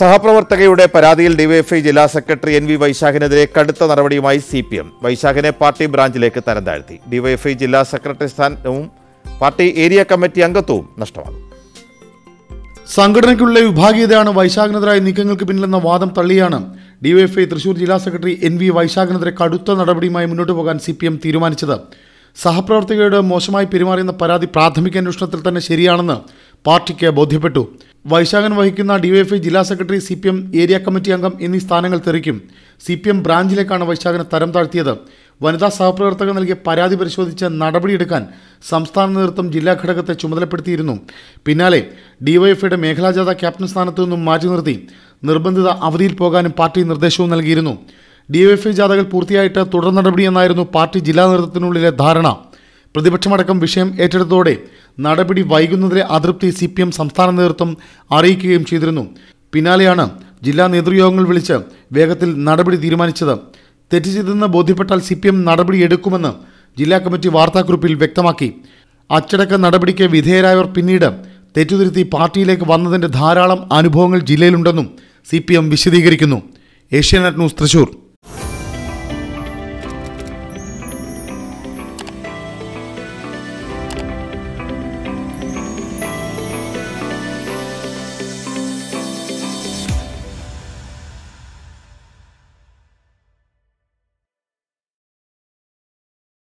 സഹപ്രവർത്തകയുടെ പരാതിയിൽ ഡിവൈഎഫ്ഐ ജില്ലാ secretary N V വൈശാഖിനെതിരെ കടുത്ത നടപടിയുമായി സി പി എം വൈശാഖിനെ പാർട്ടി ബ്രാഞ്ചിലേക്ക് തരം താഴ്ത്തി ഡിവൈഎഫ്ഐ ജില്ലാ സെക്രട്ടറി സ്ഥാനവും പാർട്ടി ഏരിയ കമ്മിറ്റി അംഗത്വവും നഷ്ടമാകും സംഘടനയ്ക്കുള്ള വിഭാഗീയതയാണ് വൈശാഖിനെതിരായ നീക്കങ്ങൾക്ക് പിന്നിലെന്ന വാദം തള്ളിയാണ് ഡിവൈഎഫ്ഐ തൃശൂർ ജില്ലാ സെക്രട്ടറി എൻ വി വൈശാഖിനെതിരെ കടുത്ത നടപടിയുമായി മുന്നോട്ട് പോകാൻ സി പി എം തീരുമാനിച്ചത് സഹപ്രവർത്തകരുടെ മോശമായി പെരുമാറിയെന്ന പരാതി പ്രാഥമിക അന്വേഷണത്തിൽ തന്നെ ശരിയാണെന്ന് പാർട്ടിക്ക് ബോധ്യപ്പെട്ടു വൈശാഖൻ വഹിക്കുന്ന ഡിവൈഎഫ്ഐ ജില്ലാ secretary C P M area committee അംഗം എന്നീ സ്ഥാനങ്ങൾ തെറിക്കും സി പി എം ബ്രാഞ്ചിലേക്കാണ് വൈശാഖനെ തരം താഴ്ത്തിയത് വനിതാ സഹപ്രവർത്തകർ നൽകിയ പരാതി പരിശോധിച്ച് നടപടിയെടുക്കാൻ സംസ്ഥാന നേതൃത്വം ജില്ലാ ഘടകത്തെ ചുമതലപ്പെടുത്തിയിരുന്നു പിന്നാലെ ഡിവൈഎഫ്ഐയുടെ മേഖലാജാഥ ക്യാപ്റ്റൻ സ്ഥാനത്തു നിന്നും മാറ്റി നിർത്തി നിർബന്ധിത അവധിയിൽ പോകാനും പാർട്ടി നിർദ്ദേശവും നൽകിയിരുന്നു ഡിവൈഎഫ്ഐ ജാഥകൾ പൂർത്തിയായിട്ട് തുടർ നടപടിയെന്നായിരുന്നു പാർട്ടി ജില്ലാ നേതൃത്വത്തിനുള്ളിലെ ധാരണ പ്രതിപക്ഷമടക്കം വിഷയം ഏറ്റെടുത്തതോടെ നടപടി വൈകുന്നതിലെ അതൃപ്തി സി പി എം സംസ്ഥാന നേതൃത്വം അറിയിക്കുകയും ചെയ്തിരുന്നു പിന്നാലെയാണ് ജില്ലാ നേതൃയോഗങ്ങൾ വിളിച്ച് വേഗത്തിൽ നടപടി തീരുമാനിച്ചത് തെറ്റ് ചെയ്തെന്ന് ബോധ്യപ്പെട്ടാൽ സി പി എം നടപടി എടുക്കുമെന്ന് ജില്ലാ കമ്മിറ്റി വാർത്താക്കുറിപ്പിൽ വ്യക്തമാക്കി അച്ചടക്ക നടപടിക്ക് വിധേയരായവർ പിന്നീട് തെറ്റുതിരുത്തി പാർട്ടിയിലേക്ക് വന്നതിന്റെ ധാരാളം അനുഭവങ്ങൾ ജില്ലയിലുണ്ടെന്നും സി പി എം വിശദീകരിക്കുന്നു ഏഷ്യാനെറ്റ് ന്യൂസ് തൃശൂർ